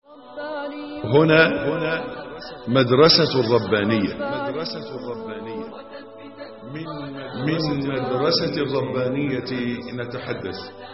هنا هنا مدرسة الربانية مدرسة الربانية من من مدرسة الربانية نتحدث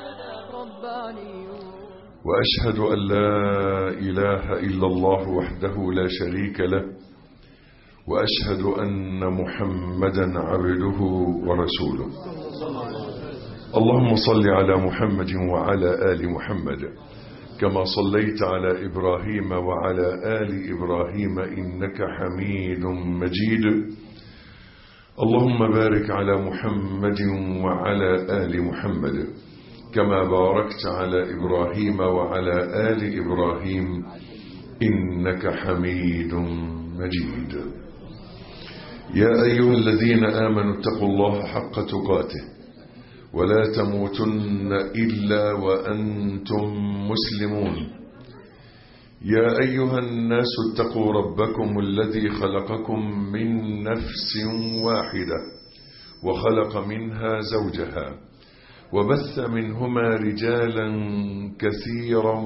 وأشهد أن لا إله إلا الله وحده لا شريك له وأشهد أن محمدا عبده ورسوله اللهم صل على محمد وعلى آل محمد كما صليت على إبراهيم وعلى آل إبراهيم إنك حميد مجيد اللهم بارك على محمد وعلى آل محمد كما باركت على إبراهيم وعلى آل إبراهيم إنك حميد مجيد يا أيها الذين آمنوا اتقوا الله حق تقاته ولا تموتن إلا وأنتم مسلمون يا أيها الناس اتقوا ربكم الذي خلقكم من نفس واحدة وخلق منها زوجها وبث منهما رجالا كثيرا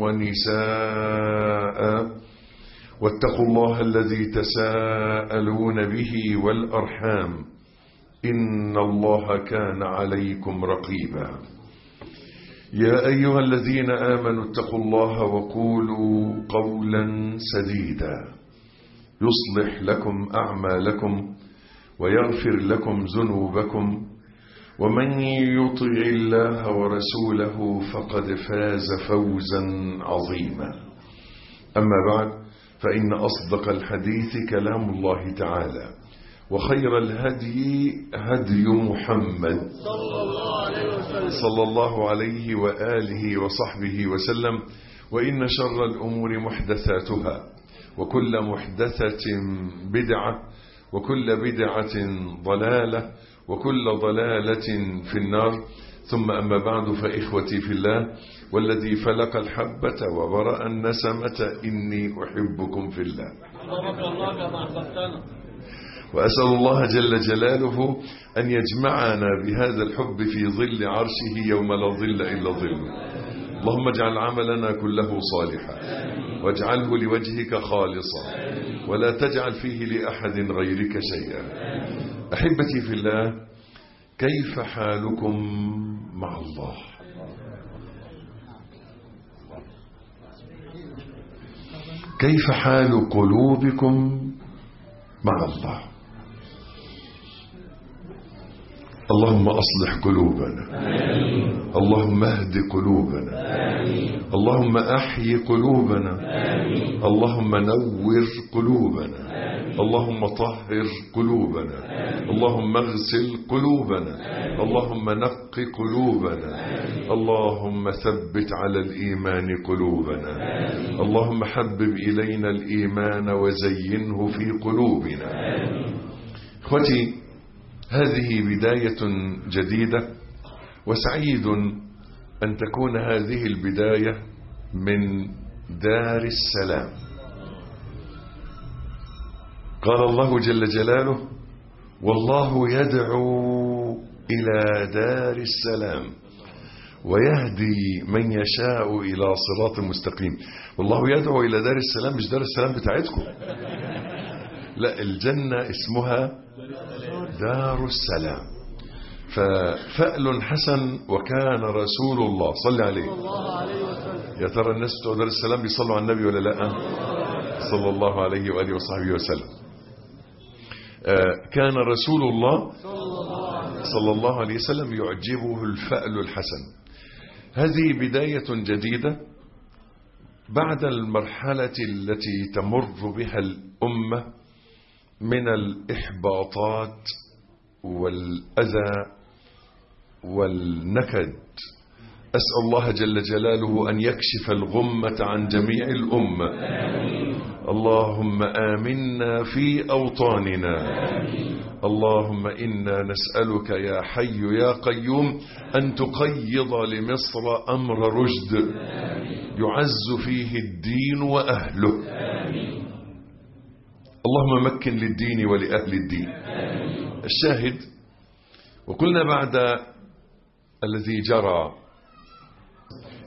ونساء واتقوا الله الذي تساءلون به والأرحام إن الله كان عليكم رقيبا يا أيها الذين آمنوا اتقوا الله وقولوا قولا سديدا يصلح لكم أعمالكم ويغفر لكم ذنوبكم ومن يطع الله ورسوله فقد فاز فوزا عظيما أما بعد فإن أصدق الحديث كلام الله تعالى وخير الهدي هدي محمد صلى الله عليه وآله وصحبه وسلم وإن شر الأمور محدثاتها وكل محدثة بدعة وكل بدعة ضلالة وكل ضلالة في النار ثم أما بعد فإخوتي في الله والذي فلق الحبة وبرأ النسمة إني أحبكم في الله وأسأل الله جل جلاله أن يجمعنا بهذا الحب في ظل عرشه يوم لا ظل إلا ظله اللهم اجعل عملنا كله صالحا واجعله لوجهك خالصا ولا تجعل فيه لأحد غيرك شيئا أحبتي في الله كيف حالكم مع الله كيف حال قلوبكم مع الله اللهم أصلح قلوبنا اللهم اهد قلوبنا اللهم أحيي قلوبنا اللهم نور قلوبنا اللهم طهر قلوبنا اللهم اغسل قلوبنا اللهم نق قلوبنا اللهم ثبت على الإيمان قلوبنا اللهم حبب إلينا الإيمان وزينه في قلوبنا اخوتي هذه بداية جديدة وسعيد أن تكون هذه البداية من دار السلام قال الله جل جلاله والله يدعو إلى دار السلام ويهدي من يشاء إلى صراط مستقيم والله يدعو إلى دار السلام مش دار السلام بتاعتكم لا الجنة اسمها دار السلام ففأل حسن وكان رسول الله صلى عليه يا ترى الناس بتوع دار السلام بيصلوا على النبي ولا لا صلى الله عليه وآله وصحبه وسلم كان رسول الله صلى الله عليه وسلم يعجبه الفأل الحسن هذه بداية جديدة بعد المرحلة التي تمر بها الأمة من الإحباطات والأذى والنكد أسأل الله جل جلاله أن يكشف الغمة عن جميع الأمة اللهم آمنا في أوطاننا اللهم إنا نسألك يا حي يا قيوم أن تقيض لمصر أمر رشد يعز فيه الدين وأهله اللهم مكن للدين ولأهل الدين الشاهد وقلنا بعد الذي جرى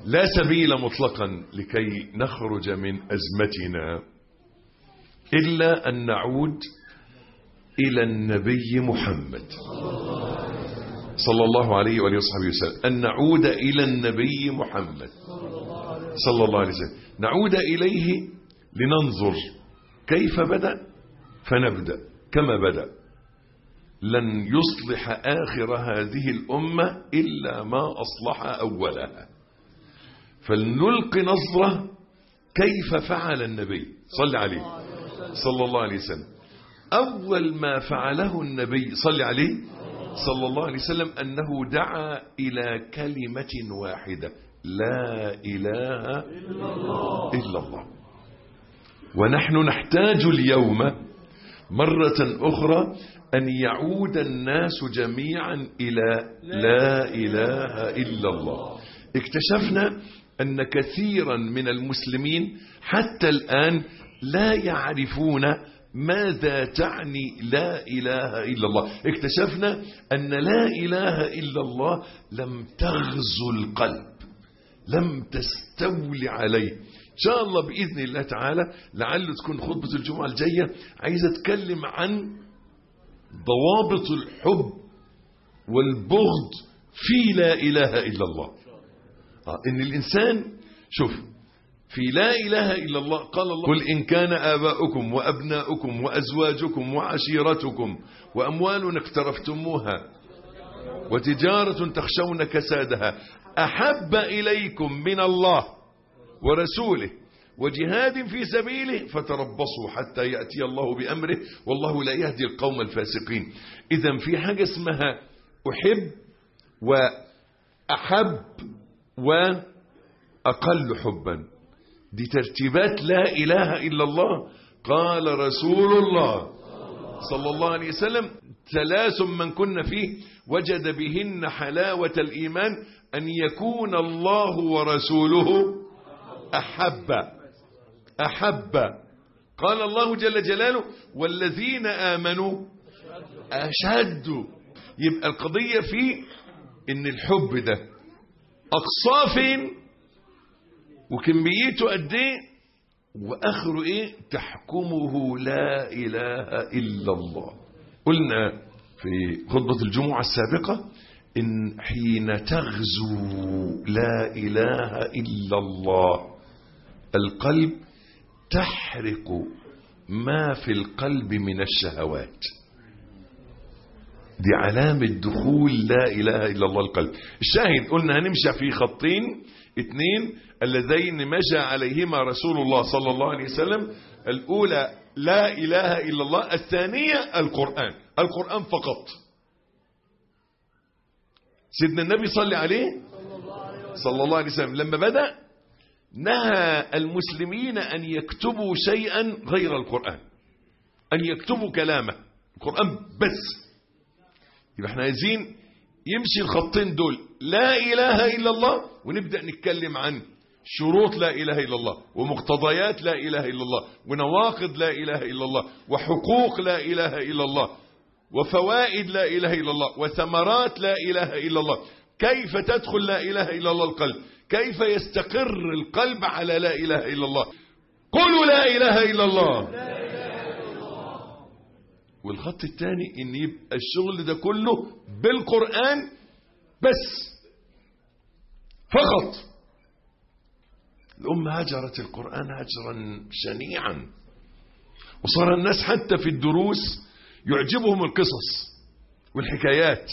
لا سبيل مطلقا لكي نخرج من أزمتنا إلا أن نعود إلى النبي محمد صلى الله عليه وآله وصحبه وسلم أن نعود إلى النبي محمد صلى الله عليه وسلم نعود إليه لننظر كيف بدأ فنبدأ كما بدأ لن يصلح آخر هذه الأمة إلا ما أصلح أولها فلنلقي نظرة كيف فعل النبي صلى عليه صلى الله عليه وسلم أول ما فعله النبي صلى عليه صلى الله عليه وسلم أنه دعا إلى كلمة واحدة لا إله إلا الله ونحن نحتاج اليوم مرة أخرى أن يعود الناس جميعا إلى لا إله إلا الله اكتشفنا أن كثيرا من المسلمين حتى الآن لا يعرفون ماذا تعني لا إله إلا الله اكتشفنا أن لا إله إلا الله لم تغزو القلب لم تستولي عليه إن شاء الله بإذن الله تعالى لعله تكون خطبة الجمعة الجاية عايز أتكلم عن ضوابط الحب والبغض في لا إله إلا الله آه إن الإنسان شوف في لا إله إلا الله قال الله قل إن كان آباؤكم وأبناؤكم وأزواجكم وعشيرتكم وأموال اقترفتموها وتجارة تخشون كسادها أحب إليكم من الله ورسوله وجهاد في سبيله فتربصوا حتى يأتي الله بأمره والله لا يهدي القوم الفاسقين إذا في حاجة اسمها أحب وأحب وأقل حبا دي ترتيبات لا إله إلا الله قال رسول الله صلى الله عليه وسلم ثلاث من كن فيه وجد بهن حلاوة الإيمان أن يكون الله ورسوله أحب أحب قال الله جل جلاله والذين آمنوا أشد يبقى القضية في إن الحب ده أقصاه فين وكميته قد إيه وآخره إيه تحكمه لا إله إلا الله قلنا في خطبة الجمعة السابقة إن حين تغزو لا إله إلا الله القلب تحرق ما في القلب من الشهوات دي علامة دخول لا إله إلا الله القلب الشاهد قلنا هنمشي في خطين اثنين اللذين مشى عليهما رسول الله صلى الله عليه وسلم الأولى لا إله إلا الله الثانية القرآن القرآن فقط سيدنا النبي صلى عليه صلى الله عليه وسلم لما بدأ نهى المسلمين أن يكتبوا شيئا غير القرآن أن يكتبوا كلامه القرآن بس يبقى احنا عايزين يمشي الخطين دول لا إله إلا الله ونبدأ نتكلم عن شروط لا إله إلا الله ومقتضيات لا إله إلا الله ونواقض لا إله إلا الله وحقوق لا إله إلا الله وفوائد لا إله إلا الله وثمرات لا إله إلا الله كيف تدخل لا إله إلا الله القلب كيف يستقر القلب على لا إله إلا الله قولوا لا إله إلا الله والخط الثاني ان يبقى الشغل ده كله بالقرآن بس فقط الأمة هجرت القرآن هجرا شنيعا وصار الناس حتى في الدروس يعجبهم القصص والحكايات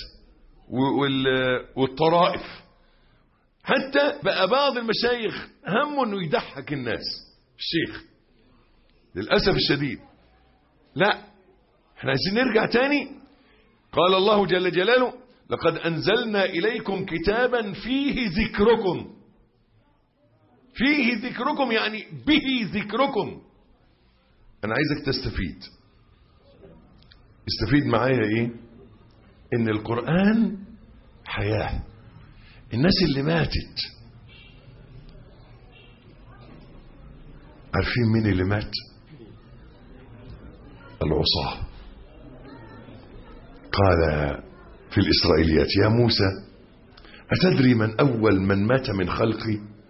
والطرائف حتى بقى بعض المشايخ همه انه يضحك الناس الشيخ للأسف الشديد لا احنا عايزين نرجع تاني قال الله جل جلاله لقد أنزلنا إليكم كتابا فيه ذكركم فيه ذكركم يعني به ذكركم أنا عايزك تستفيد استفيد معايا إيه إن القرآن حياة الناس اللي ماتت عارفين مين اللي مات العصاه قال في الإسرائيليات يا موسى أتدري من أول من مات من خلقي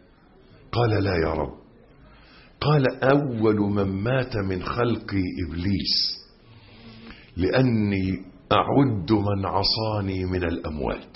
قال لا يا رب قال أول من مات من خلقي إبليس لأني أعد من عصاني من الأموات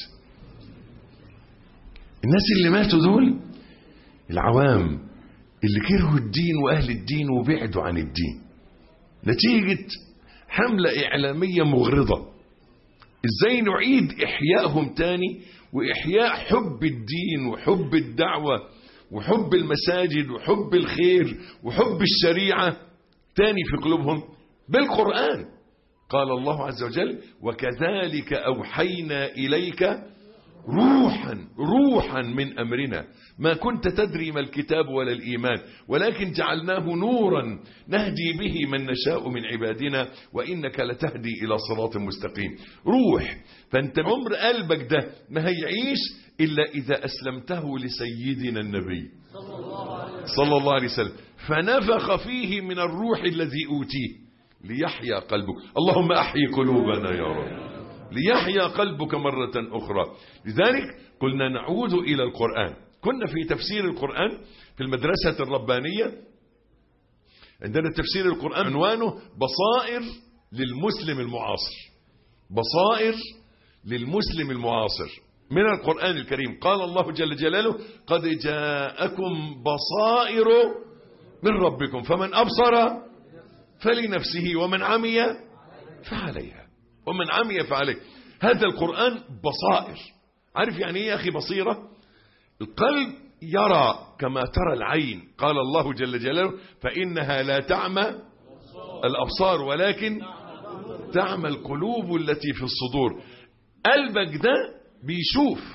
الناس اللي ماتوا دول العوام اللي كرهوا الدين وأهل الدين وبعدوا عن الدين نتيجة حملة إعلامية مغرضة إزاي نعيد إحيائهم تاني وإحياء حب الدين وحب الدعوة وحب المساجد وحب الخير وحب الشريعة تاني في قلوبهم بالقرآن قال الله عز وجل وكذلك أوحينا إليك روحا روحا من أمرنا ما كنت تدري ما الكتاب ولا الإيمان ولكن جعلناه نورا نهدي به من نشاء من عبادنا وإنك لتهدي إلى صراط مستقيم روح فأنت عمر قلبك ده ما هيعيش إلا إذا أسلمته لسيدنا النبي صلى الله عليه وسلم فنفخ فيه من الروح الذي أوتيه ليحيا قلبك اللهم أحيي قلوبنا يا رب ليحيا قلبك مرة أخرى لذلك قلنا نعود إلى القرآن كنا في تفسير القرآن في المدرسة الربانية عندنا تفسير القرآن عنوانه بصائر للمسلم المعاصر بصائر للمسلم المعاصر من القرآن الكريم قال الله جل جلاله قد جاءكم بصائر من ربكم فمن أبصر فلنفسه ومن عمي فعليها ومن عمي فعليه هذا القرآن بصائر عارف يعني ايه يا أخي بصيرة القلب يرى كما ترى العين قال الله جل جلاله فإنها لا تعمى الأبصار ولكن تعمى القلوب التي في الصدور قلبك ده بيشوف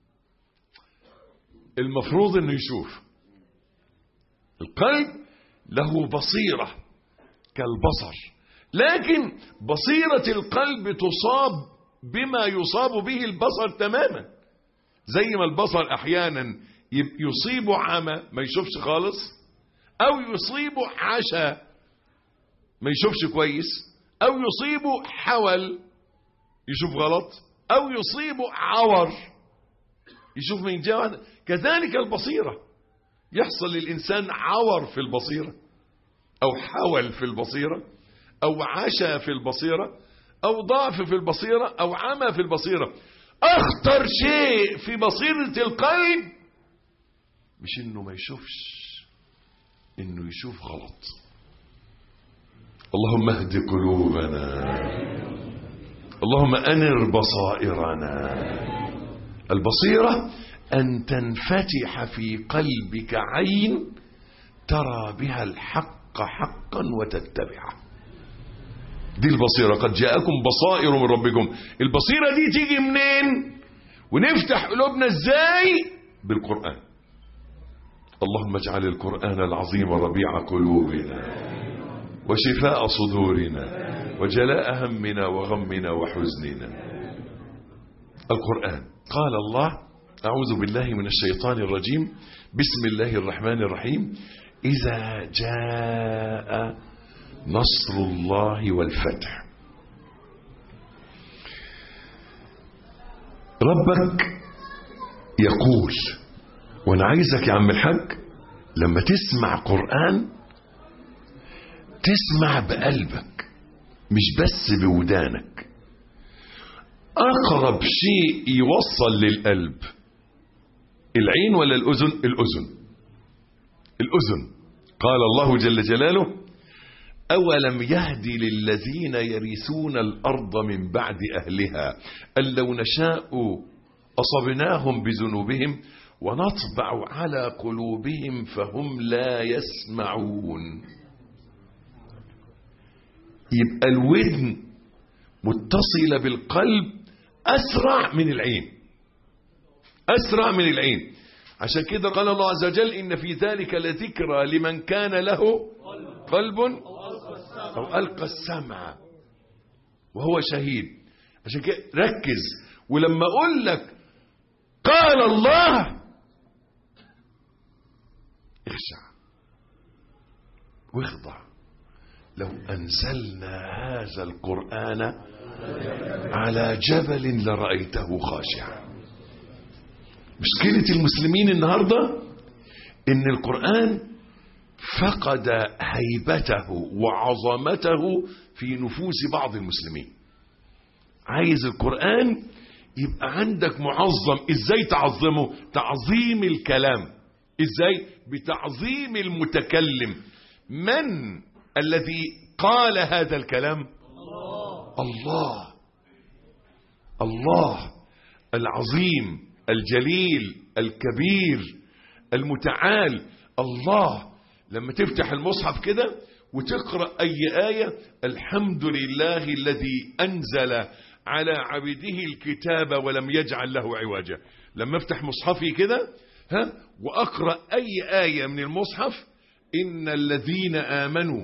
المفروض انه يشوف القلب له بصيرة كالبصر لكن بصيرة القلب تصاب بما يصاب به البصر تماما زي ما البصر احيانا يصيبه عمى ما يشوفش خالص او يصيبه عشا ما يشوفش كويس او يصيبه حول يشوف غلط او يصيبه عور يشوف من جهة كذلك البصيرة يحصل للإنسان عور في البصيرة أو حول في البصيرة أو عشا في البصيرة أو ضعف في البصيرة أو عمى في البصيرة أخطر شيء في بصيرة القلب مش إنه ما يشوفش إنه يشوف غلط اللهم اهد قلوبنا اللهم أنر بصائرنا البصيرة أن تنفتح في قلبك عين ترى بها الحق حقا وتتبعه دي البصيرة قد جاءكم بصائر من ربكم البصيرة دي تيجي منين ونفتح قلوبنا ازاي بالقرآن اللهم اجعل القرآن العظيم ربيع قلوبنا وشفاء صدورنا وجلاء همنا وغمنا وحزننا القرآن قال الله أعوذ بالله من الشيطان الرجيم بسم الله الرحمن الرحيم إذا جاء نصر الله والفتح ربك يقول وانا عايزك يا عم الحاج لما تسمع قرآن تسمع بقلبك مش بس بودانك أقرب شيء يوصل للقلب العين ولا الأذن الأذن الأذن قال الله جل جلاله أولم يهدي للذين يرثون الأرض من بعد أهلها أن لو نشاء أصبناهم بذنوبهم ونطبع على قلوبهم فهم لا يسمعون يبقى الودن متصلة بالقلب أسرع من العين أسرع من العين عشان كده قال الله عز وجل إن في ذلك لذكرى لمن كان له قلب أو ألقى السمع وهو شهيد عشان كده ركز ولما أقول لك قال الله اخشع واخضع لو أنزلنا هذا القرآن على جبل لرأيته خاشعا مشكلة المسلمين النهاردة ان القرآن فقد هيبته وعظمته في نفوس بعض المسلمين عايز القرآن يبقى عندك معظم ازاي تعظمه تعظيم الكلام ازاي بتعظيم المتكلم من الذي قال هذا الكلام الله الله العظيم الجليل الكبير المتعال الله لما تفتح المصحف كده وتقرأ أي آية الحمد لله الذي أنزل على عبده الكتاب ولم يجعل له عوجا لما افتح مصحفي كده ها وأقرأ أي آية من المصحف إن الذين آمنوا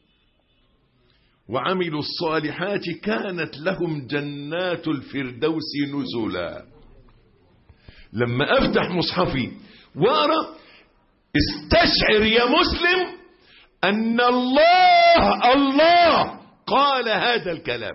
وعملوا الصالحات كانت لهم جنات الفردوس نزلا لما افتح مصحفي واقرا استشعر يا مسلم ان الله الله قال هذا الكلام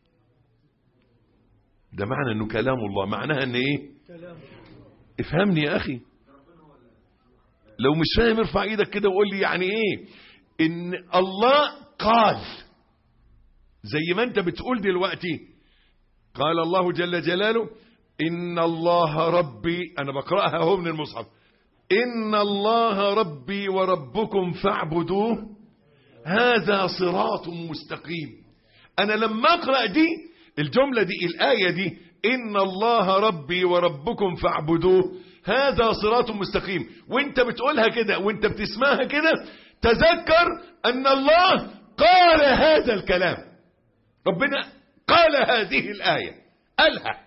ده معنى انه كلام الله معناها ان ايه افهمني يا اخي لو مش فاهم ارفع ايدك كده وقول لي يعني ايه ان الله قال زي ما انت بتقول دلوقتي قال الله جل جلاله ان الله ربي انا بقراها اهو من المصحف ان الله ربي وربكم فاعبدوه هذا صراط مستقيم انا لما اقرا دي الجمله دي الايه دي ان الله ربي وربكم فاعبدوه هذا صراط مستقيم وانت بتقولها كده وانت بتسمعها كده تذكر ان الله قال هذا الكلام ربنا قال هذه الآية قالها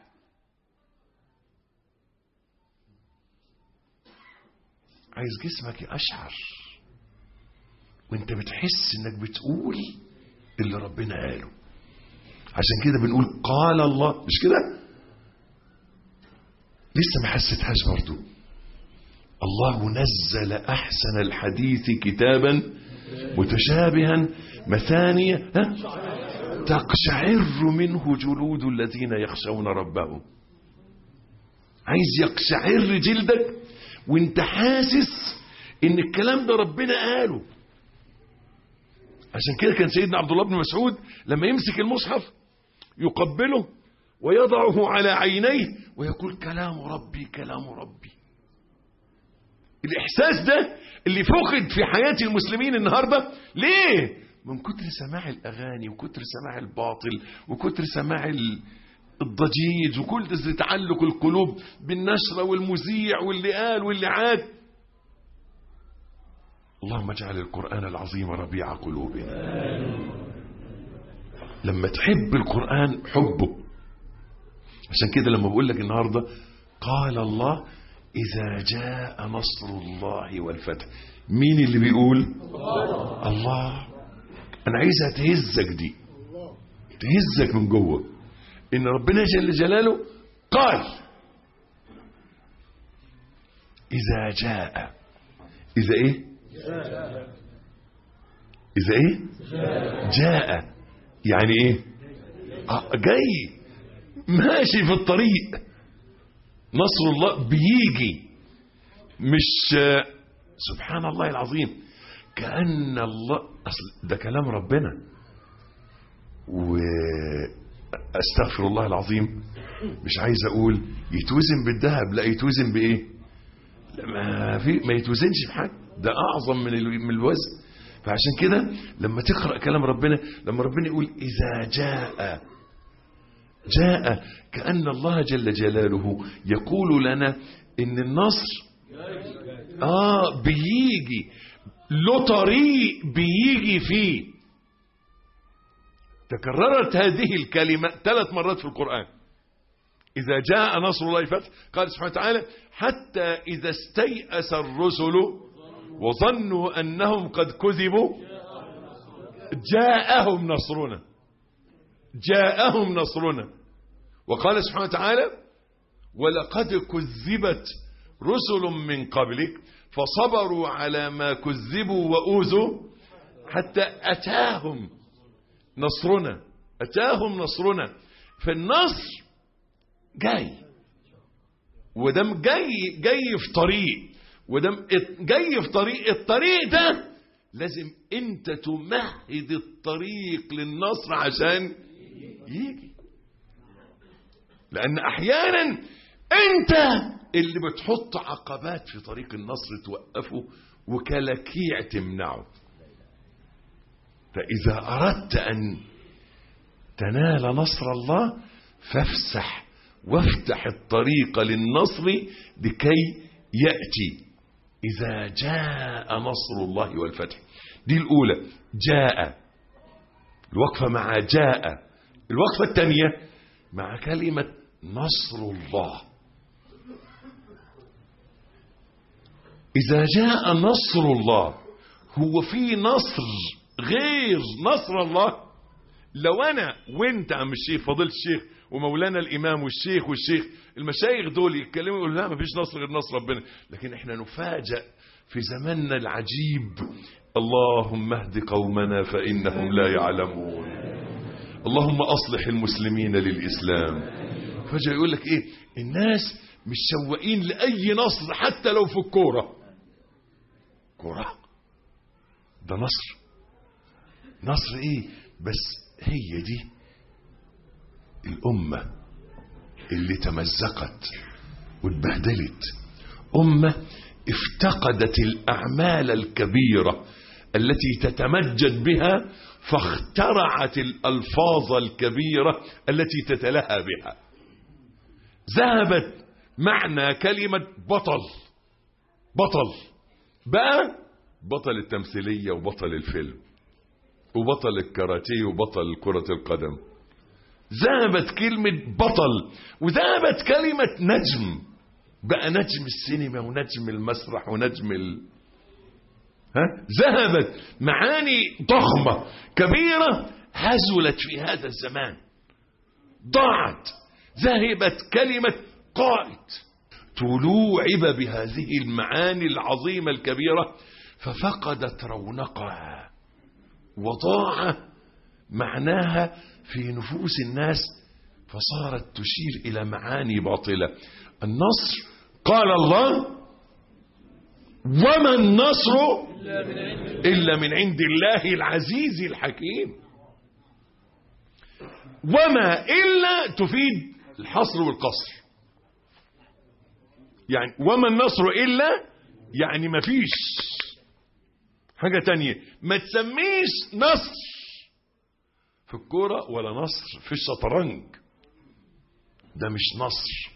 عايز جسمك يقشعر وانت بتحس انك بتقول اللي ربنا قاله عشان كده بنقول قال الله مش كده لسه ما حسيتهاش برضو الله نزل احسن الحديث كتابا متشابها مثانية ها تقشعر منه جلود الذين يخشون ربهم عايز يقشعر جلدك وانت حاسس ان الكلام ده ربنا قاله عشان كده كان سيدنا عبد الله بن مسعود لما يمسك المصحف يقبله ويضعه على عينيه ويقول كلام ربي كلام ربي الإحساس ده اللي فقد في حياة المسلمين النهاردة ليه؟ من كتر سماع الأغاني وكتر سماع الباطل وكتر سماع الضجيج وكل تعلق القلوب بالنشرة والمذيع واللي قال واللي عاد اللهم اجعل القرآن العظيم ربيع قلوبنا لما تحب القرآن حبه عشان كده لما بقول لك النهاردة قال الله إذا جاء نصر الله والفتح مين اللي بيقول الله, الله. أنا عايزها تهزك دي تهزك من جوه إن ربنا جل جلاله قال إذا جاء إذا إيه إذا إيه جاء يعني إيه آه جاي ماشي في الطريق نصر الله بيجي مش سبحان الله العظيم كأن الله أصل ده كلام ربنا واستغفر الله العظيم مش عايز اقول يتوزن بالذهب لا يتوزن بايه لا ما في ما يتوزنش بحاجه ده اعظم من من الوزن فعشان كده لما تقرا كلام ربنا لما ربنا يقول اذا جاء جاء كأن الله جل جلاله يقول لنا ان النصر اه بيجي له طريق بيجي فيه تكررت هذه الكلمة ثلاث مرات في القرآن إذا جاء نصر الله الفتح قال سبحانه وتعالى حتى إذا استيأس الرسل وظنوا أنهم قد كذبوا جاءهم نصرنا جاءهم نصرنا وقال سبحانه وتعالى ولقد كذبت رسل من قبلك فصبروا على ما كذبوا وأوذوا حتى أتاهم نصرنا أتاهم نصرنا فالنصر جاي ودم جاي جاي في طريق ودم جاي في طريق الطريق ده لازم انت تمهد الطريق للنصر عشان يجي لان احيانا انت اللي بتحط عقبات في طريق النصر توقفه وكلاكيع تمنعه فاذا اردت ان تنال نصر الله فافسح وافتح الطريق للنصر لكي ياتي اذا جاء نصر الله والفتح دي الاولى جاء الوقفه مع جاء الوقفه الثانيه مع كلمه نصر الله إذا جاء نصر الله هو في نصر غير نصر الله لو أنا وأنت عم الشيخ فضيلة الشيخ ومولانا الإمام والشيخ والشيخ المشايخ دول يتكلموا يقولوا لا ما فيش نصر غير نصر ربنا لكن احنا نفاجأ في زماننا العجيب اللهم اهد قومنا فإنهم لا يعلمون اللهم أصلح المسلمين للإسلام فجأة يقول لك إيه الناس مش شواقين لأي نصر حتى لو في الكورة كورة ده نصر نصر إيه بس هي دي الأمة اللي تمزقت واتبهدلت أمة افتقدت الأعمال الكبيرة التي تتمجد بها فاخترعت الألفاظ الكبيرة التي تتلهى بها ذهبت معنى كلمة بطل بطل بقى بطل التمثيلية وبطل الفيلم وبطل الكاراتيه وبطل كرة القدم ذهبت كلمة بطل وذهبت كلمة نجم بقى نجم السينما ونجم المسرح ونجم ال... ها؟ ذهبت معاني ضخمة كبيرة هزلت في هذا الزمان ضاعت ذهبت كلمة قائد تلوعب بهذه المعاني العظيمة الكبيرة ففقدت رونقها وضاع معناها في نفوس الناس فصارت تشير إلى معاني باطلة النصر قال الله وما النصر إلا من عند الله العزيز الحكيم وما إلا تفيد الحصر والقصر يعني وما النصر إلا يعني ما فيش حاجة تانية ما تسميش نصر في الكورة ولا نصر في الشطرنج ده مش نصر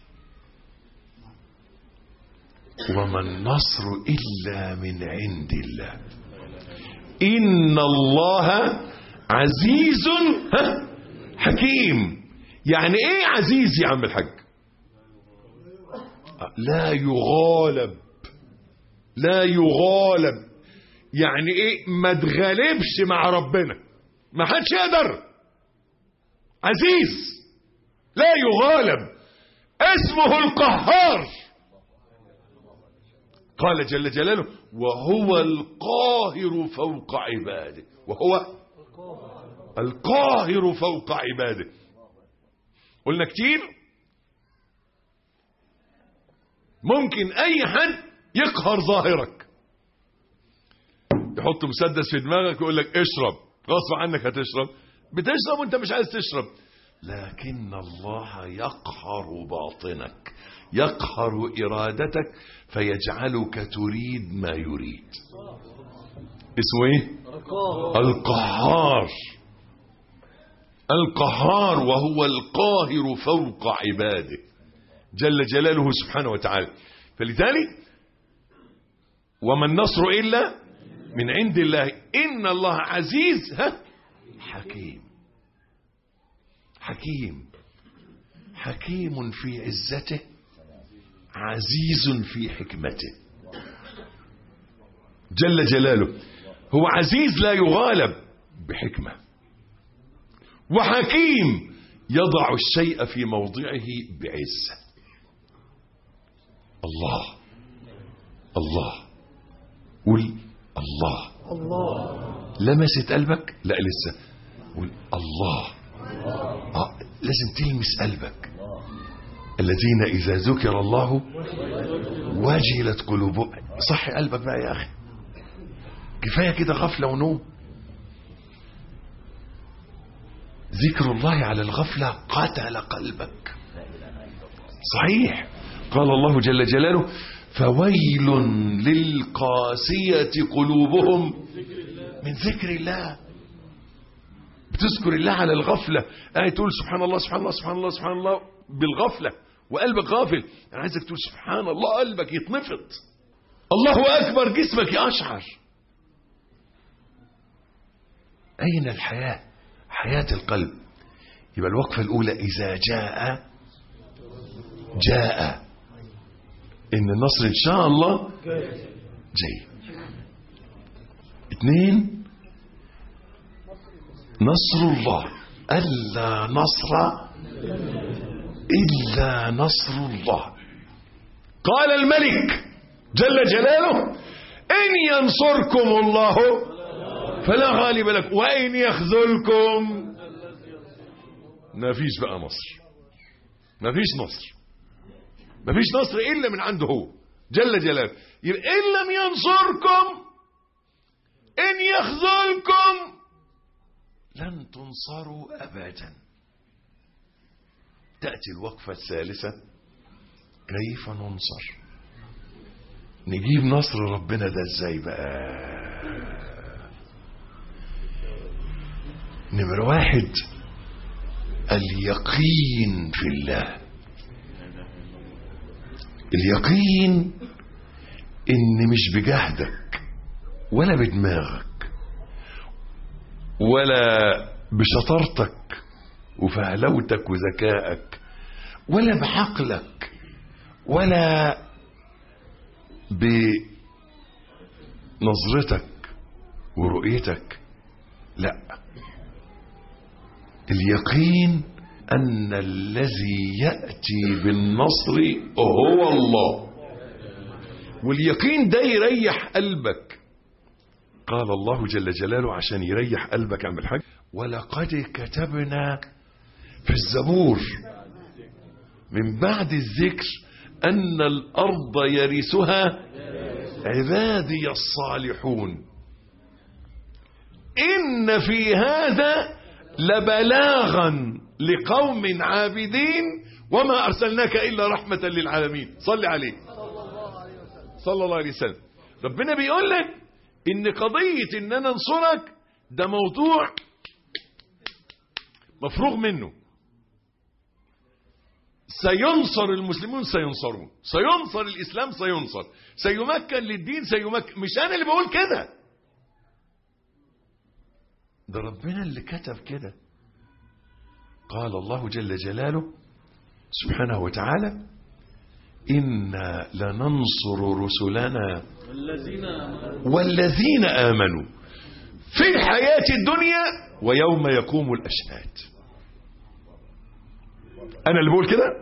وما النصر إلا من عند الله إن الله عزيز ها حكيم يعني ايه عزيز يا عم الحاج لا يغالب لا يغالب يعني ايه ما تغالبش مع ربنا ما حدش يقدر عزيز لا يغالب اسمه القهار قال جل جلاله وهو القاهر فوق عباده وهو القاهر فوق عباده قلنا كتير ممكن اي حد يقهر ظاهرك يحط مسدس في دماغك ويقول لك اشرب غصب عنك هتشرب بتشرب وانت مش عايز تشرب لكن الله يقهر باطنك يقهر ارادتك فيجعلك تريد ما يريد اسمه ايه القهار القهار وهو القاهر فوق عباده جل جلاله سبحانه وتعالى فلذلك وما النصر إلا من عند الله إن الله عزيز ها حكيم حكيم حكيم في عزته عزيز في حكمته جل جلاله هو عزيز لا يغالب بحكمه وحكيم يضع الشيء في موضعه بعزه الله الله قول الله الله لمست قلبك لا لسه قول الله آه لازم تلمس قلبك الذين إذا ذكر الله وجلت قلوبهم صح قلبك بقى يا أخي كفاية كده غفلة ونوم ذكر الله على الغفلة قتل قلبك صحيح قال الله جل جلاله فويل للقاسية قلوبهم من ذكر الله بتذكر الله على الغفلة قاعد تقول سبحان الله سبحان الله سبحان الله سبحان الله بالغفلة وقلبك غافل انا عايزك تقول سبحان الله قلبك يتنفض الله اكبر جسمك يقشعر اين الحياة حياة القلب يبقى الوقفة الاولى اذا جاء جاء ان النصر ان شاء الله جاي اثنين نصر الله ألا نصر إلا نصر الله قال الملك جل جلاله إن ينصركم الله فلا غالب لكم وإن يخذلكم ما فيش بقى نصر ما فيش نصر ما فيش نصر إلا من عنده هو جل جلاله يبقى إن لم ينصركم إن يخذلكم لن تنصروا أبدا تأتي الوقفة الثالثة كيف ننصر نجيب نصر ربنا ده ازاي بقى نمرة واحد اليقين في الله اليقين ان مش بجهدك ولا بدماغك ولا بشطارتك وفهلوتك وذكائك ولا بعقلك ولا بنظرتك ورؤيتك لا اليقين أن الذي يأتي بالنصر هو الله واليقين ده يريح قلبك قال الله جل جلاله عشان يريح قلبك عن الحاج ولقد كتبنا في الزبور من بعد الذكر أن الأرض يرثها عبادي الصالحون إن في هذا لبلاغا لقوم عابدين وما أرسلناك إلا رحمة للعالمين صل عليه صلى الله عليه وسلم ربنا بيقول لك إن قضية إن أنا أنصرك ده موضوع مفروغ منه سينصر المسلمون سينصرون سينصر الإسلام سينصر سيمكن للدين سيمكن مش أنا اللي بقول كده ده ربنا اللي كتب كده قال الله جل جلاله سبحانه وتعالى إنا لننصر رسلنا والذين آمنوا في الحياة الدنيا ويوم يقوم الأشهاد أنا اللي بقول كده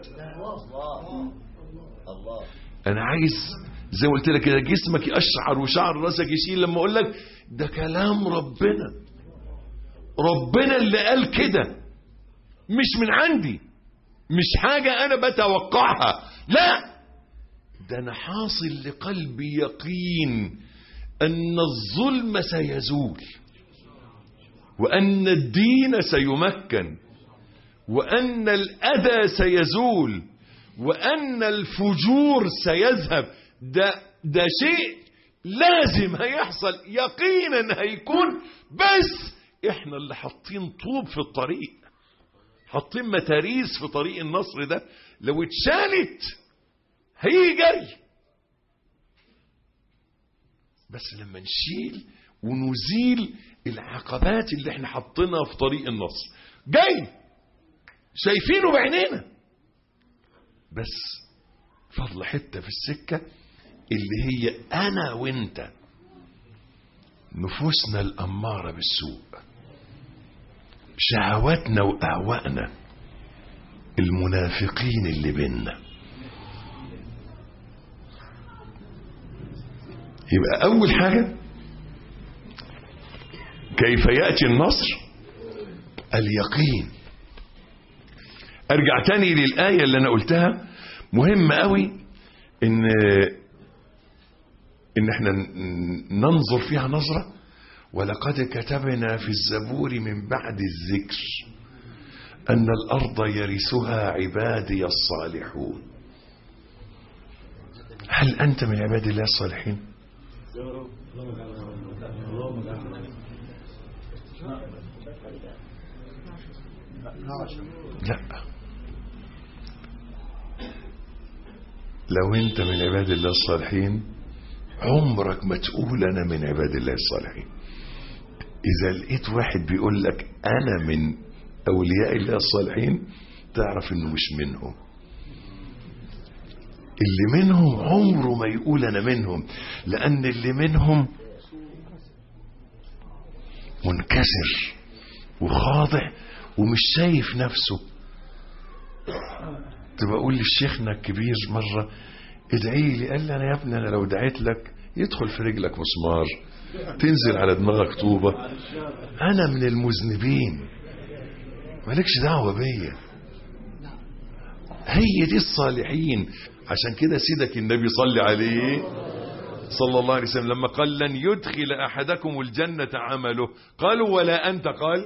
أنا عايز زي ما قلت لك كده جسمك يقشعر وشعر راسك يشيل لما أقول لك ده كلام ربنا ربنا اللي قال كده مش من عندي مش حاجة أنا بتوقعها لا ده أنا حاصل لقلبي يقين أن الظلم سيزول وأن الدين سيمكن وأن الأذى سيزول وأن الفجور سيذهب ده, ده شيء لازم هيحصل يقينا هيكون بس احنا اللي حاطين طوب في الطريق حاطين متاريس في طريق النصر ده لو اتشالت هيجي جري بس لما نشيل ونزيل العقبات اللي احنا حاطينها في طريق النصر جاي شايفينه بعينينا بس فضل حته في السكه اللي هي انا وانت نفوسنا الاماره بالسوء شهواتنا واهوائنا المنافقين اللي بينا يبقى اول حاجه كيف ياتي النصر اليقين ارجع تاني للآية اللي انا قلتها مهم قوي ان ان احنا ننظر فيها نظرة ولقد كتبنا في الزبور من بعد الذكر أن الأرض يرثها عبادي الصالحون هل أنت من عباد الله الصالحين لا لو انت من عباد الله الصالحين عمرك ما تقول انا من عباد الله الصالحين اذا لقيت واحد بيقول لك انا من اولياء الله الصالحين تعرف انه مش منهم اللي منهم عمره ما يقول انا منهم لان اللي منهم منكسر وخاضع ومش شايف نفسه تبقى اقول لشيخنا الكبير مره ادعي لي قال لي انا يا ابني انا لو دعيت لك يدخل في رجلك مسمار تنزل على دماغك طوبه انا من المذنبين مالكش دعوه بيا هي دي الصالحين عشان كده سيدك النبي صلي عليه صلى الله عليه وسلم لما قال لن يدخل احدكم الجنه عمله قالوا ولا انت قال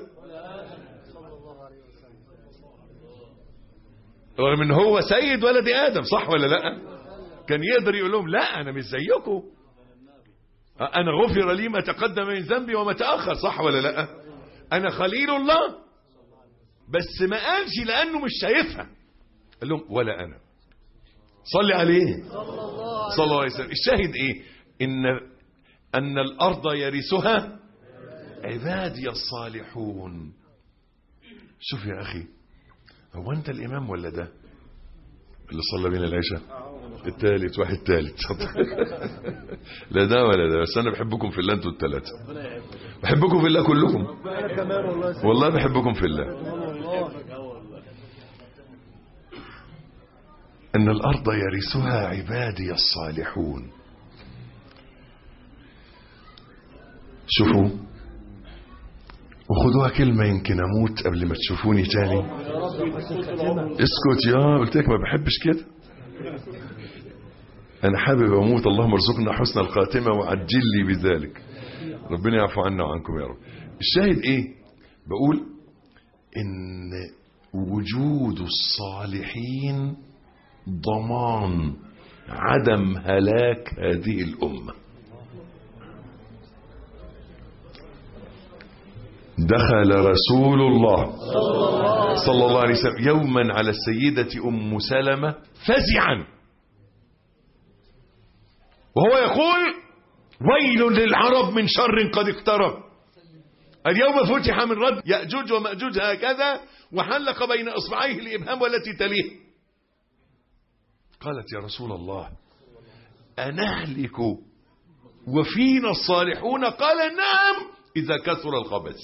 رغم ان هو سيد ولد ادم صح ولا لا كان يقدر يقول لهم لا انا مش زيكم انا غفر لي ما تقدم من ذنبي وما تاخر صح ولا لا انا خليل الله بس ما قالش لانه مش شايفها قال لهم ولا انا صلي عليه صلى الله عليه وسلم الشاهد ايه ان ان الارض يرثها عبادي الصالحون شوف يا اخي هو انت الامام ولا ده اللي صلى بينا العشاء الثالث واحد ثالث لا ده ولا ده بس انا بحبكم في الله انتوا الثلاثه بحبكم في الله كلكم والله بحبكم في الله ان الارض يرثها عبادي الصالحون شوفوا وخدوها كلمة يمكن أموت قبل ما تشوفوني تاني اسكت يا قلت لك ما بحبش كده أنا حابب أموت اللهم ارزقنا حسن الخاتمة وعجل لي بذلك ربنا يعفو عنا وعنكم يا رب الشاهد إيه بقول إن وجود الصالحين ضمان عدم هلاك هذه الأمة دخل رسول الله صلى الله عليه وسلم يوما على السيدة أم سلمة فزعا وهو يقول ويل للعرب من شر قد اقترب اليوم فتح من رد يأجوج ومأجوج هكذا وحلق بين إصبعيه الإبهام والتي تليه قالت يا رسول الله أنهلك وفينا الصالحون قال نعم إذا كثر الخبث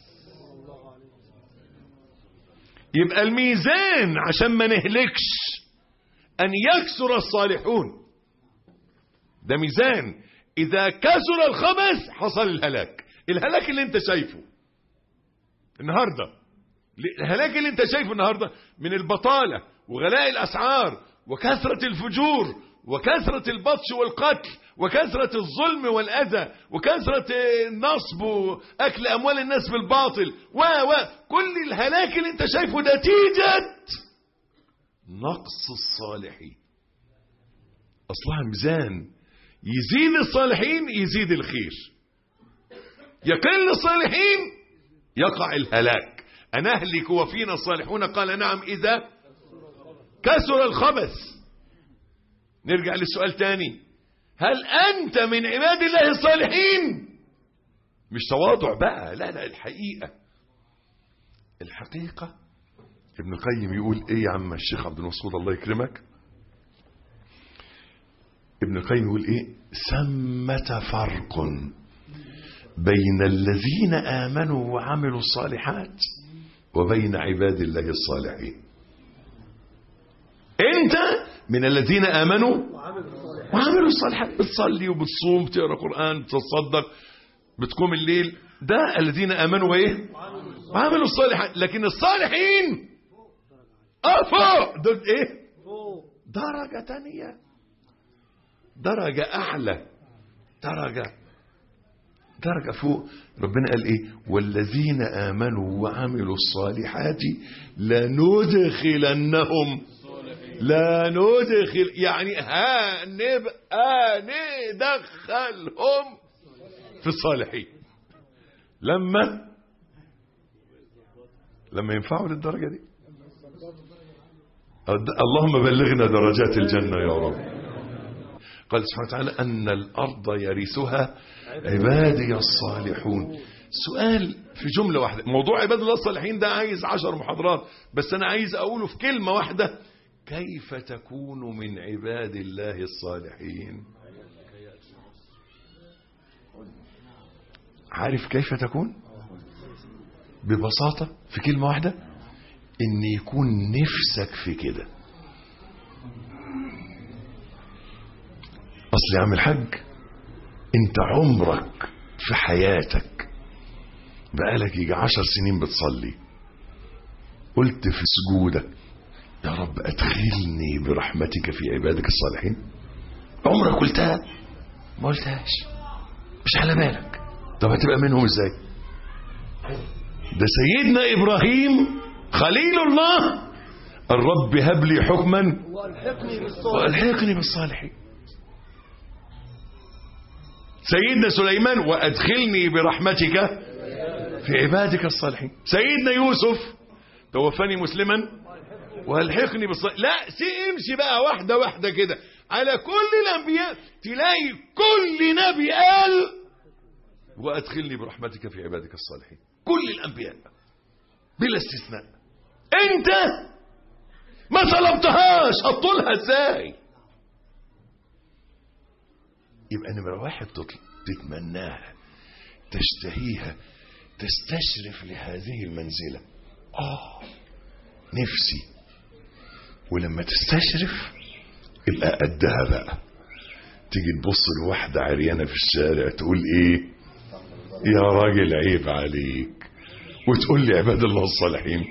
يبقى الميزان عشان ما نهلكش أن يكثر الصالحون ده ميزان إذا كثر الخبث حصل الهلاك الهلاك اللي انت شايفه النهاردة الهلاك اللي انت شايفه النهاردة من البطالة وغلاء الأسعار وكثرة الفجور وكثرة البطش والقتل وكثرة الظلم والأذى وكثرة النصب وأكل أموال الناس بالباطل و و كل الهلاك اللي انت شايفه نتيجة نقص الصالحين أصلها ميزان يزيد الصالحين يزيد الخير يقل الصالحين يقع الهلاك أنهلك وفينا الصالحون قال نعم إذا كسر الخبث نرجع للسؤال تاني هل أنت من عباد الله الصالحين مش تواضع بقى لا لا الحقيقة الحقيقة ابن القيم يقول ايه يا عم الشيخ عبد المسعود الله يكرمك ابن القيم يقول ايه ثمة فرق بين الذين آمنوا وعملوا الصالحات وبين عباد الله الصالحين انت من الذين آمنوا وعملوا الصالحات بتصلي وبتصوم بتقرا قرآن بتتصدق بتقوم الليل ده الذين آمنوا وايه وعملوا الصالحات لكن الصالحين اه فوق دول ايه درجة تانية درجة أعلى درجة درجة فوق ربنا قال إيه والذين آمنوا وعملوا الصالحات لندخلنهم لا ندخل يعني هنبقى ندخلهم في الصالحين لما لما ينفعوا للدرجة دي اللهم بلغنا درجات الجنة يا رب قال سبحانه وتعالى أن الأرض يرثها عبادي الصالحون سؤال في جملة واحدة موضوع عباد الله الصالحين ده عايز عشر محاضرات بس أنا عايز أقوله في كلمة واحدة كيف تكون من عباد الله الصالحين عارف كيف تكون ببساطة في كلمة واحدة ان يكون نفسك في كده اصل يا عم الحاج انت عمرك في حياتك بقالك يجي عشر سنين بتصلي قلت في سجودك يا رب ادخلني برحمتك في عبادك الصالحين عمرك قلتها ما قلتهاش مش على بالك طب هتبقى منهم ازاي ده سيدنا ابراهيم خليل الله الرب هب لي حكما والحقني بالصالح والحقني بالصالحين سيدنا سليمان وادخلني برحمتك في عبادك الصالحين سيدنا يوسف توفني مسلما والحقني بالصالحين لا سي امشي بقى واحده واحده كده على كل الانبياء تلاقي كل نبي قال وادخلني برحمتك في عبادك الصالحين كل الانبياء بلا استثناء انت ما طلبتهاش هتطولها ازاي يبقى نمرة واحد تطلب تتمناها تشتهيها تستشرف لهذه المنزلة آه نفسي ولما تستشرف يبقى قدها بقى تيجي تبص لواحدة عريانة في الشارع تقول ايه يا راجل عيب عليك وتقول لي عباد الله الصالحين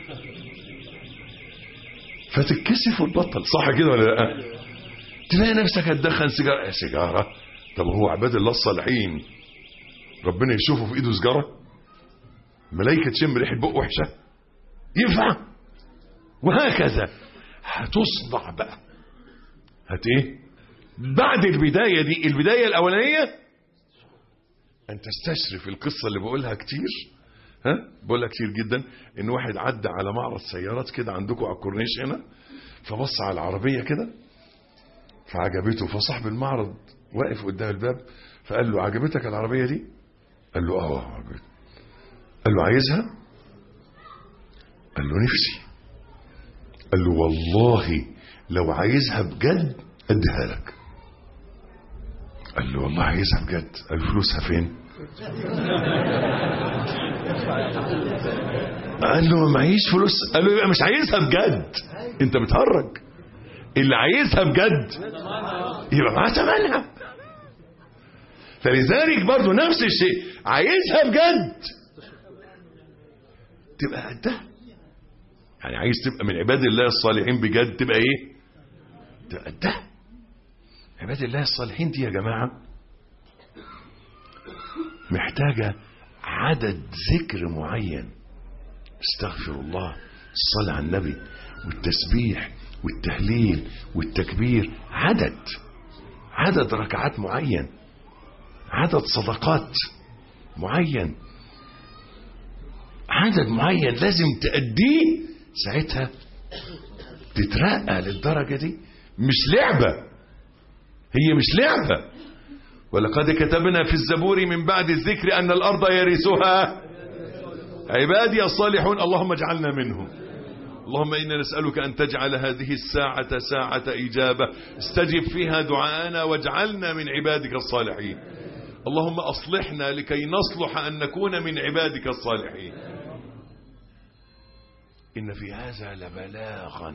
فتتكسف وتبطل صح كده ولا لا تلاقي نفسك هتدخن سيجاره سيجاره طب هو عباد الله الصالحين ربنا يشوفه في ايده سيجاره ملائكه تشم ريحه بق وحشه ينفع وهكذا هتصدع بقى هت ايه بعد البدايه دي البدايه الاولانيه ان تستشرف القصه اللي بقولها كتير ها بقولها كتير جدا ان واحد عدى على معرض سيارات كده عندكم على الكورنيش هنا فبص على العربيه كده فعجبته فصاحب المعرض واقف قدام الباب فقال له عجبتك العربيه دي قال له اه عجبتني قال له عايزها قال له نفسي قال له والله لو عايزها بجد اديها لك قال له والله عايزها بجد قال له فلوسها فين قال له ما معيش فلوس قال له يبقى مش عايزها بجد انت بتهرج اللي عايزها بجد يبقى معاه ثمنها فلذلك برضو نفس الشيء عايزها بجد تبقى قدها يعني عايز تبقى من عباد الله الصالحين بجد تبقى ايه تبقى قدها عباد الله الصالحين دي يا جماعة محتاجة عدد ذكر معين استغفر الله الصلاة على النبي والتسبيح والتهليل والتكبير عدد عدد ركعات معين عدد صدقات معين عدد معين لازم تأديه ساعتها تترقى للدرجة دي مش لعبة هي مش لعبة ولقد كتبنا في الزبور من بعد الذكر أن الأرض يرثها عبادي الصالحون اللهم اجعلنا منهم اللهم إنا نسألك أن تجعل هذه الساعة ساعة إجابة استجب فيها دعاءنا واجعلنا من عبادك الصالحين اللهم أصلحنا لكي نصلح أن نكون من عبادك الصالحين إن في هذا لبلاغا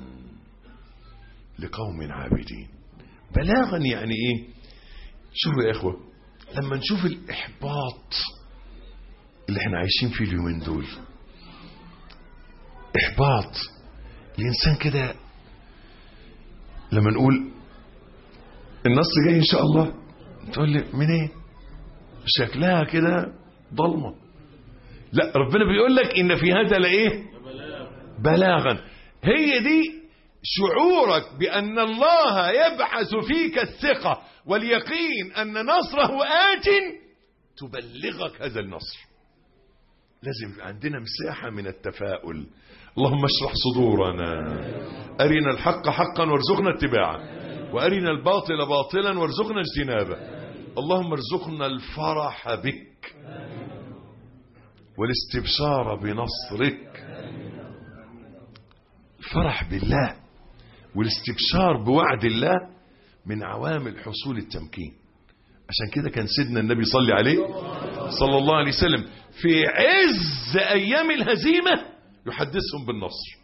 لقوم عابدين بلاغا يعني إيه شوفوا يا إخوة لما نشوف الإحباط اللي احنا عايشين فيه اليومين دول إحباط الإنسان كده لما نقول النصر جاي إن شاء الله تقول لي منين إيه؟ شكلها كده ضلمة لا ربنا بيقول لك إن في هذا لإيه بلاغا هي دي شعورك بأن الله يبعث فيك الثقة واليقين أن نصره آت تبلغك هذا النصر لازم يبقى عندنا مساحة من التفاؤل اللهم اشرح صدورنا أرنا الحق حقا وارزقنا اتباعه وأرنا الباطل باطلا وارزقنا اجتنابه اللهم ارزقنا الفرح بك والاستبشار بنصرك الفرح بالله والاستبشار بوعد الله من عوامل حصول التمكين عشان كده كان سيدنا النبي صلى عليه صلى الله عليه وسلم في عز أيام الهزيمة يحدثهم بالنصر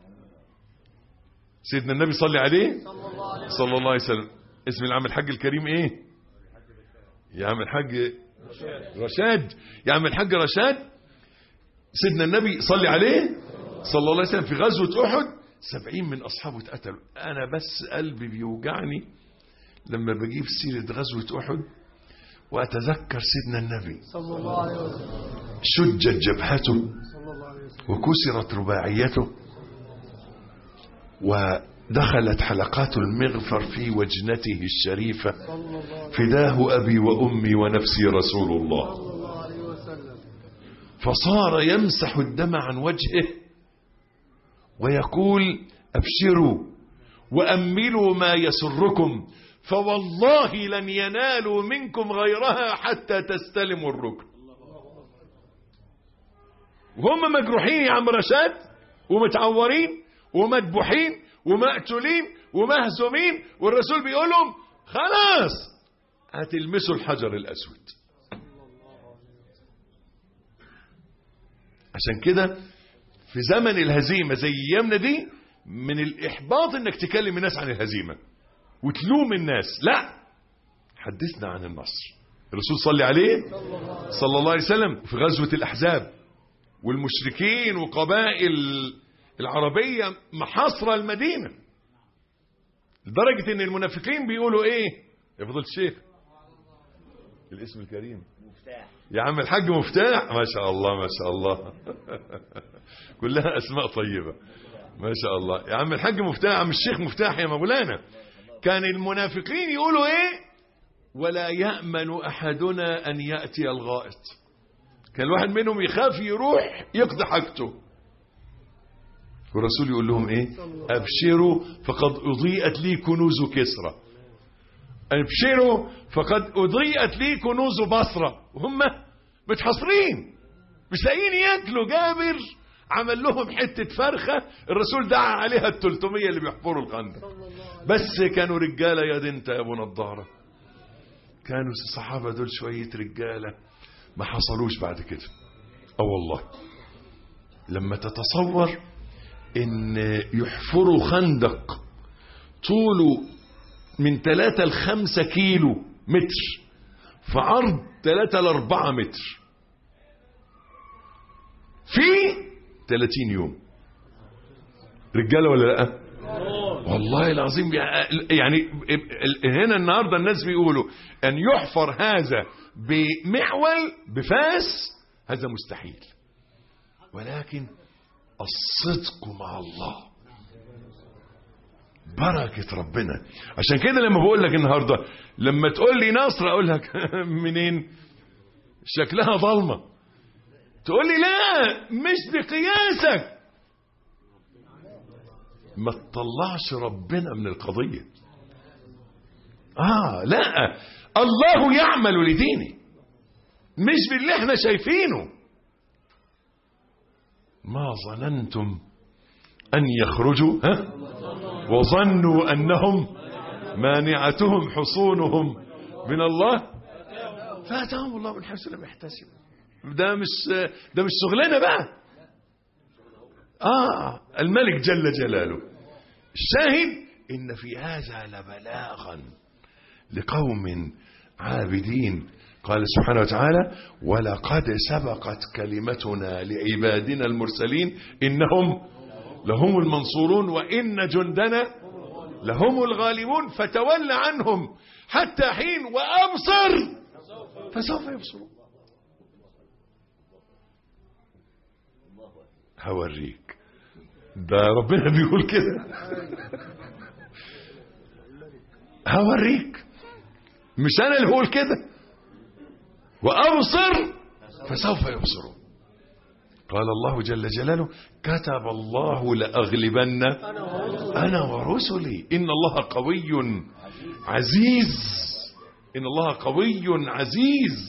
سيدنا النبي صلى عليه صلى الله عليه وسلم اسم العم الحاج الكريم ايه يا عم الحاج رشاد يا عم الحاج رشاد سيدنا النبي صلى عليه صلى الله عليه وسلم في غزوة أحد سبعين من أصحابه اتقتلوا أنا بس قلبي بيوجعني لما بجيب سيرة غزوة أحد وأتذكر سيدنا النبي صلى الله عليه وسلم شجت جبهته صلى الله عليه وسلم وكسرت رباعيته ودخلت حلقات المغفر في وجنته الشريفة صلى الله فداه أبي وأمي ونفسي رسول الله صلى الله عليه وسلم فصار يمسح الدم عن وجهه ويقول أبشروا وأملوا ما يسركم فوالله لن ينالوا منكم غيرها حتى تستلموا الركن وهم مجروحين يا عم رشاد ومتعورين ومذبوحين ومقتولين ومهزومين والرسول بيقول لهم خلاص هتلمسوا الحجر الأسود عشان كده في زمن الهزيمة زي ايامنا دي من الإحباط انك تكلم الناس عن الهزيمة وتلوم الناس لا حدثنا عن النصر الرسول صلى عليه صلى الله عليه وسلم في غزوة الأحزاب والمشركين وقبائل العربية محاصرة المدينة لدرجة ان المنافقين بيقولوا ايه يا فضل الشيخ الاسم الكريم يا عم الحاج مفتاح ما شاء الله ما شاء الله كلها اسماء طيبة ما شاء الله يا عم الحاج مفتاح يا عم الشيخ مفتاح يا مولانا كان المنافقين يقولوا ايه ولا يأمن احدنا ان يأتي الغائط كان الواحد منهم يخاف يروح يقضي حاجته والرسول يقول لهم ايه ابشروا فقد اضيئت لي كنوز كسرى ابشروا فقد اضيئت لي كنوز بصرة وهم متحصرين مش لاقيين ياكلوا جابر عمل لهم حتة فرخة الرسول دعا عليها ال 300 اللي بيحفروا الخندق بس كانوا رجالة يا دي انت يا ابو نضارة كانوا الصحابة دول شوية رجالة ما حصلوش بعد كده اه والله لما تتصور ان يحفروا خندق طوله من 3 ل 5 كيلو متر في عرض 3 ل 4 متر في 30 يوم رجاله ولا لا والله العظيم يعني هنا النهارده الناس بيقولوا ان يحفر هذا بمعول بفاس هذا مستحيل ولكن الصدق مع الله بركة ربنا عشان كده لما بقول لك النهاردة لما تقول لي نصر اقول لك منين شكلها ظلمة تقول لي لا مش بقياسك ما تطلعش ربنا من القضية اه لا الله يعمل لدينه مش باللي احنا شايفينه ما ظننتم أن يخرجوا ها؟ وظنوا أنهم مانعتهم حصونهم من الله فأتاهم الله من حيث لم يحتسبوا ده مش ده مش شغلنا بقى آه الملك جل جلاله الشاهد إن في هذا لبلاغا لقوم عابدين قال سبحانه وتعالى ولقد سبقت كلمتنا لعبادنا المرسلين إنهم لهم المنصورون وإن جندنا لهم الغالبون فتول عنهم حتى حين وأبصر فسوف يبصرون هوريك ده ربنا بيقول كده هوريك مش انا اللي بقول كده وابصر فسوف يبصرون قال الله جل جلاله كتب الله لاغلبن انا ورسلي ان الله قوي عزيز ان الله قوي عزيز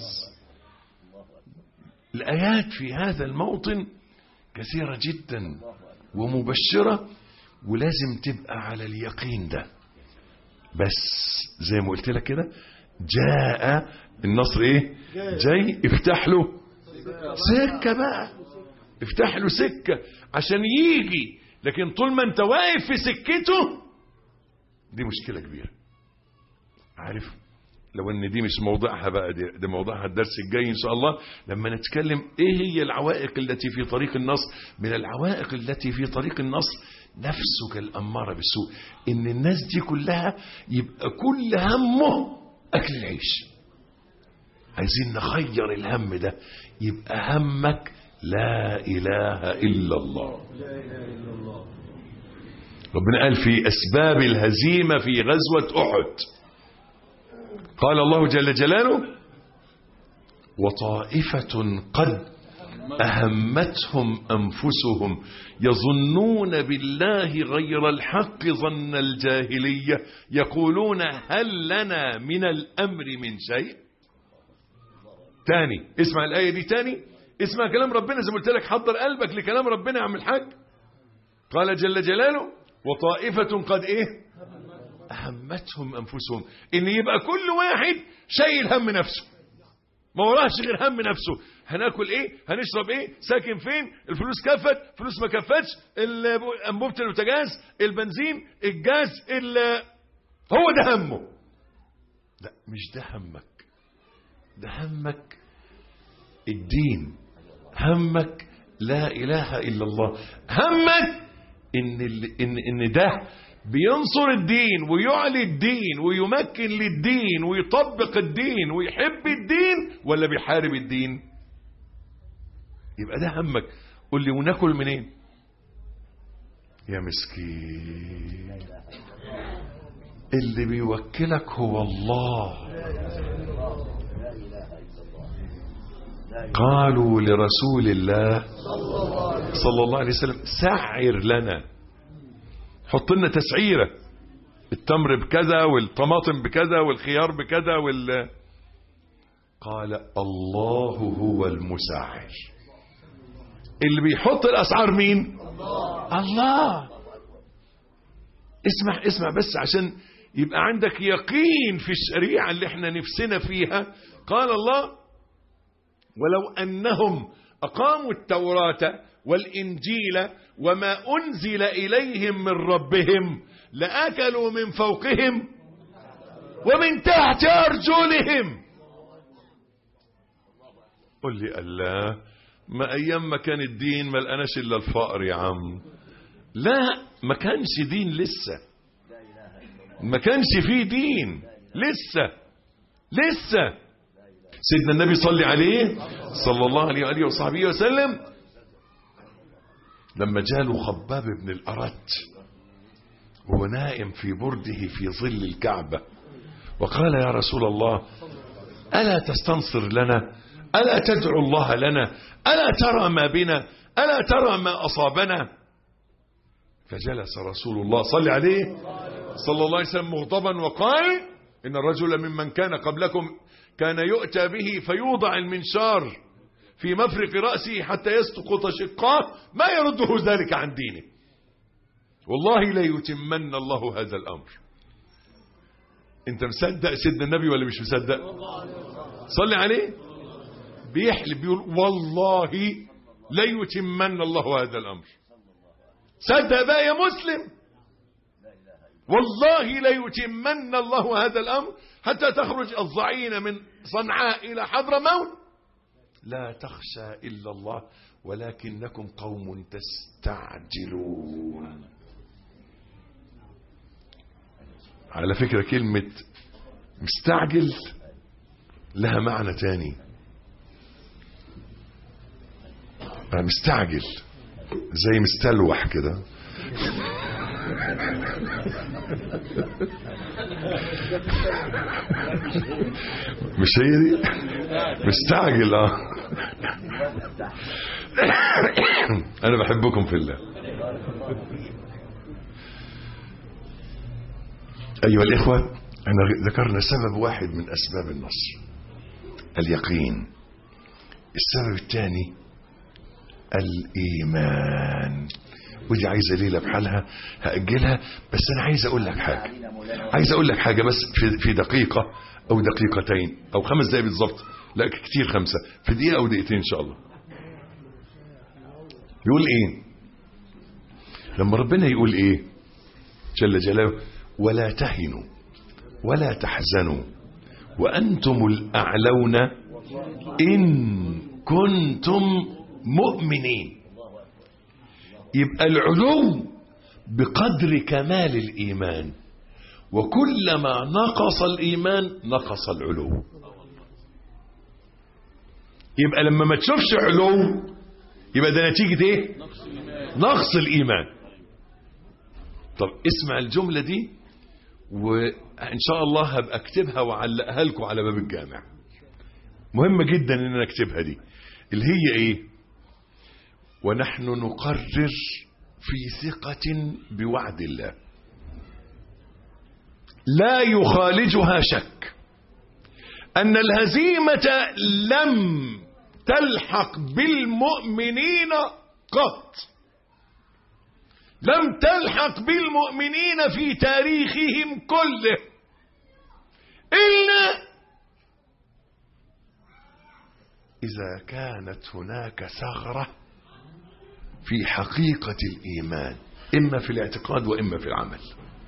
الايات في هذا الموطن كثيره جدا ومبشره ولازم تبقى على اليقين ده بس زي ما قلت لك كده جاء النصر ايه جاي افتح له سكة بقى افتح له سكة عشان يجي لكن طول ما انت واقف في سكته دي مشكلة كبيرة عارف لو ان دي مش موضعها بقى دي, دي موضعها الدرس الجاي ان شاء الله لما نتكلم ايه هي العوائق التي في طريق النصر من العوائق التي في طريق النصر نفسك الأمارة بالسوء إن الناس دي كلها يبقى كل همه أكل العيش عايزين نخير الهم ده يبقى همك لا إله إلا الله ربنا قال في أسباب الهزيمة في غزوة أحد قال الله جل جلاله وطائفة قد أهمتهم أنفسهم يظنون بالله غير الحق ظن الجاهلية يقولون هل لنا من الأمر من شيء تاني اسمع الآية دي تاني اسمع كلام ربنا زي ما قلت لك حضر قلبك لكلام ربنا يا عم الحاج قال جل جلاله وطائفة قد ايه أهمتهم أنفسهم إن يبقى كل واحد شايل هم نفسه ما وراهش غير هم نفسه هناكل ايه هنشرب ايه ساكن فين الفلوس كفت فلوس ما كفتش انبوبه البوتاجاز البنزين الجاز هو ده همه لا مش ده همك ده همك الدين همك لا اله الا الله همك ان ان ان ده بينصر الدين ويعلي الدين ويمكن للدين ويطبق الدين ويحب الدين ولا بيحارب الدين يبقى ده همك قول لي وناكل منين يا مسكين اللي بيوكلك هو الله قالوا لرسول الله صلى الله عليه وسلم سعر لنا حط لنا تسعيره التمر بكذا والطماطم بكذا والخيار بكذا وال قال الله هو المسعر اللي بيحط الاسعار مين الله, الله. اسمع اسمع بس عشان يبقى عندك يقين في الشريعه اللي احنا نفسنا فيها قال الله ولو انهم اقاموا التوراه والانجيل وما انزل اليهم من ربهم لاكلوا من فوقهم ومن تحت ارجلهم قل لي الله ما ايام ما كان الدين ما لقناش الا الفقر يا عم لا ما كانش دين لسه ما كانش فيه دين لسه لسه سيدنا النبي صلي عليه صلى الله عليه وآله وصحبه وسلم لما جاله خباب بن الأرت وهو نائم في برده في ظل الكعبة وقال يا رسول الله ألا تستنصر لنا ألا تدعو الله لنا ألا ترى ما بنا ألا ترى ما أصابنا فجلس رسول الله صلى عليه صلى الله عليه وسلم مغضبا وقال إن الرجل ممن كان قبلكم كان يؤتى به فيوضع المنشار في مفرق رأسه حتى يسقط شقاه ما يرده ذلك عن دينه والله لا يتمن الله هذا الأمر انت مصدق سيدنا النبي ولا مش مصدق صلي عليه بيحلف بيقول والله لا يتمن الله هذا الأمر صدق بقى يا مسلم والله لا يتمن الله هذا الأمر حتى تخرج الضعين من صنعاء إلى حضر موت لا تخشى إلا الله ولكنكم قوم تستعجلون على فكرة كلمة مستعجل لها معنى تاني أنا مستعجل زي مستلوح كده مش هي دي مستعجل اه انا بحبكم في الله ايها الاخوه انا ذكرنا سبب واحد من اسباب النصر اليقين السبب الثاني الايمان ودي عايزه ليله بحالها هاجلها بس انا عايز اقول لك حاجه عايز اقول لك حاجه بس في في دقيقه او دقيقتين او خمس دقايق بالظبط لا كتير خمسه في دقيقه او دقيقتين ان شاء الله يقول ايه لما ربنا يقول ايه جل جلاله ولا تهنوا ولا تحزنوا وانتم الاعلون ان كنتم مؤمنين يبقى العلو بقدر كمال الإيمان وكلما نقص الإيمان نقص العلو يبقى لما ما تشوفش علو يبقى ده نتيجة ايه نقص الإيمان طب اسمع الجملة دي وإن شاء الله هبقى اكتبها وعلقها لكم على باب الجامع مهمة جدا ان انا اكتبها دي اللي هي ايه ونحن نقرر في ثقة بوعد الله لا يخالجها شك أن الهزيمة لم تلحق بالمؤمنين قط لم تلحق بالمؤمنين في تاريخهم كله إلا إذا كانت هناك ثغرة في حقيقة الإيمان إما في الاعتقاد وإما في العمل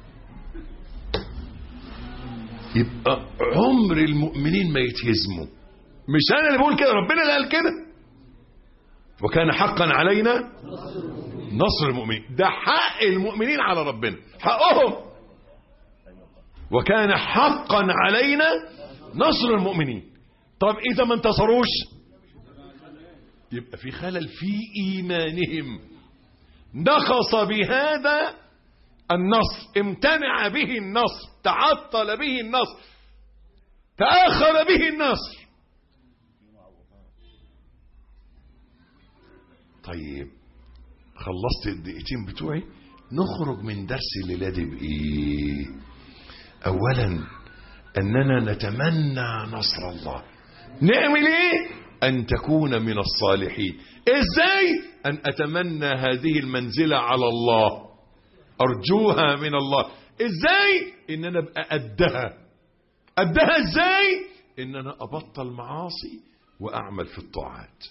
يبقى عمر المؤمنين ما يتهزموا مش أنا اللي بقول كده ربنا اللي قال كده وكان حقا علينا نصر المؤمنين ده حق المؤمنين على ربنا حقهم وكان حقا علينا نصر المؤمنين طب إذا ما انتصروش يبقى في خلل في إيمانهم نقص بهذا النصر امتنع به النصر تعطل به النصر تأخر به النصر طيب خلصت الدقيقتين بتوعي نخرج من درس الليلة دي بإيه أولا أننا نتمنى نصر الله نعمل إيه أن تكون من الصالحين إزاي أن أتمنى هذه المنزلة على الله أرجوها من الله إزاي إن أنا أبقى قدها قدها إزاي إن أنا أبطل معاصي وأعمل في الطاعات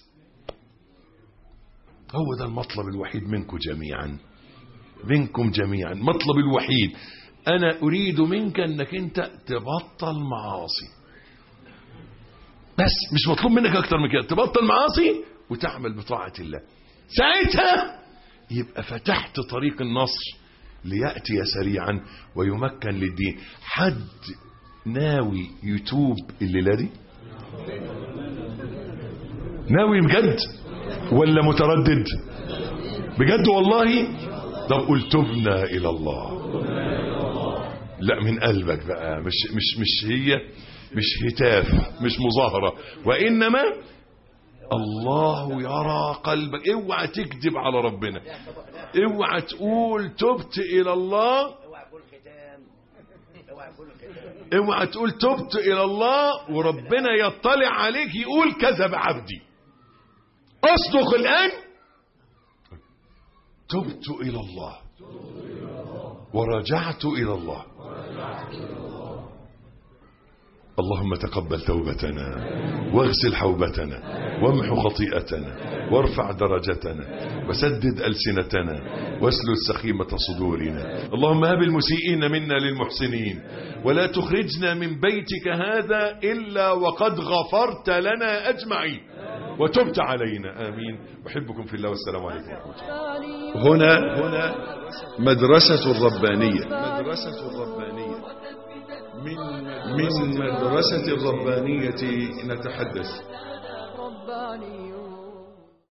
هو ده المطلب الوحيد منكم جميعا منكم جميعا مطلب الوحيد أنا أريد منك أنك أنت تبطل معاصي بس مش مطلوب منك أكتر من كده تبطل معاصي وتعمل بطاعة الله ساعتها يبقى فتحت طريق النصر ليأتي سريعا ويمكن للدين حد ناوي يتوب الليلة دي ناوي بجد ولا متردد بجد والله طب قل تبنا إلى الله لا من قلبك بقى مش مش مش هي مش هتاف مش مظاهرة وإنما الله يرى قلبك اوعى تكذب على ربنا اوعى تقول تبت إلى الله اوعى تقول ختام اوعى تقول ختام اوعى تقول تبت إلى الله وربنا يطلع عليك يقول كذب عبدي اصدق الآن تبت إلى الله ورجعت إلى الله اللهم تقبل توبتنا واغسل حوبتنا وامحو خطيئتنا وارفع درجتنا وسدد ألسنتنا واسلل سخيمة صدورنا اللهم هب المسيئين منا للمحسنين ولا تخرجنا من بيتك هذا إلا وقد غفرت لنا أجمعين وتبت علينا آمين أحبكم في الله والسلام عليكم ورحمة الله هنا هنا مدرسة الربانية مدرسة الربانية من من مدرسة الربانية نتحدث رباني